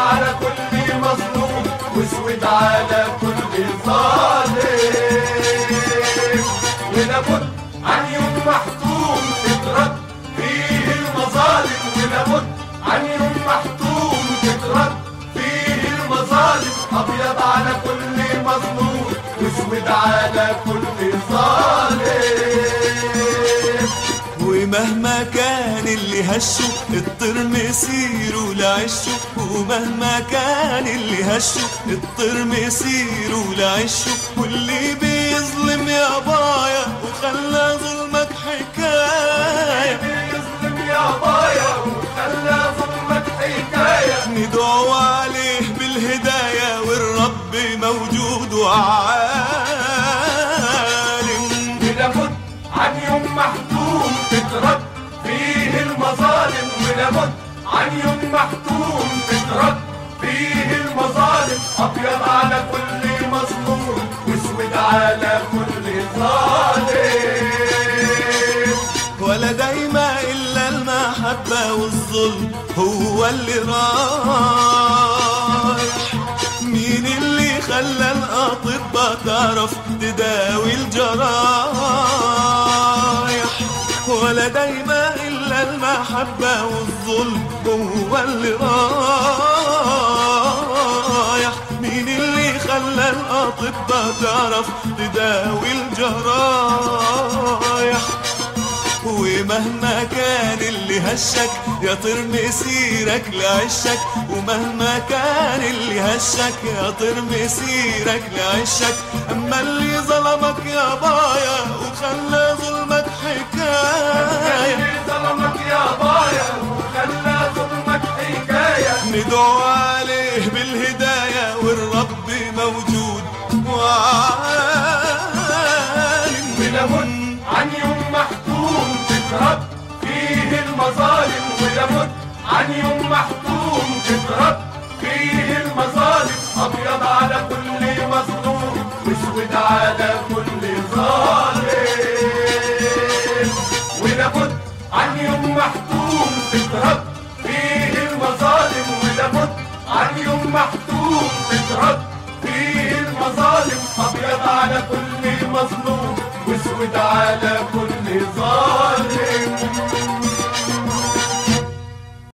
على كل مظلوم واسود على كل ظالم ولابد عن يوم محتوم تترد فيه المظالم ولابد عن يوم محتوم تترد فيه المظالم ابيض على كل مظلوم واسود على كل ظالم ومهما كان اللي هشه الطير مسيره لعشه ومهما كان اللي هشه الطير مسيره لعشه واللي بيظلم يا بايا وخلى ظلمك حكاية بيظلم يا بايا وخلى ظلمك حكايه ندعو عليه بالهداية والرب موجود وعالم ولابد عن يوم محتوم تترد فيه المظالم ولابد عن يوم محتوم تترد فيه المظالم ابيض على كل مظلوم واسود على كل ظالم ولا دايما إلا المحبة والظلم هو اللي رايح مين اللي خلى الأطباء تعرف تداوي الجرايح ولا دايما إلا المحبة والظلم هو اللي رايح مين اللي خلى الأطباء تعرف تداوي الجرايح ومهما كان اللي هشك يا طير مسيرك لعشك ومهما كان اللي هشك يا طير مسيرك لعشك اما اللي ظلمك يا بايا وخلى ظلمك حكايه اللي ظلمك يا بايا وخلى ظلمك حكايه ندعو عليه بالهدايه والرب موجود وعالم ولابد عن يوم محتوم تترد فيه المظالم ولابد عن يوم محتوم تترد فيه المظالم ابيض على كل مظلوم واسود على كل ظالم ولابد عن يوم محتوم تترد فيه المظالم ولابد عن يوم محتوم تترد فيه المظالم ابيض على كل مظلوم واسود على كل ظالم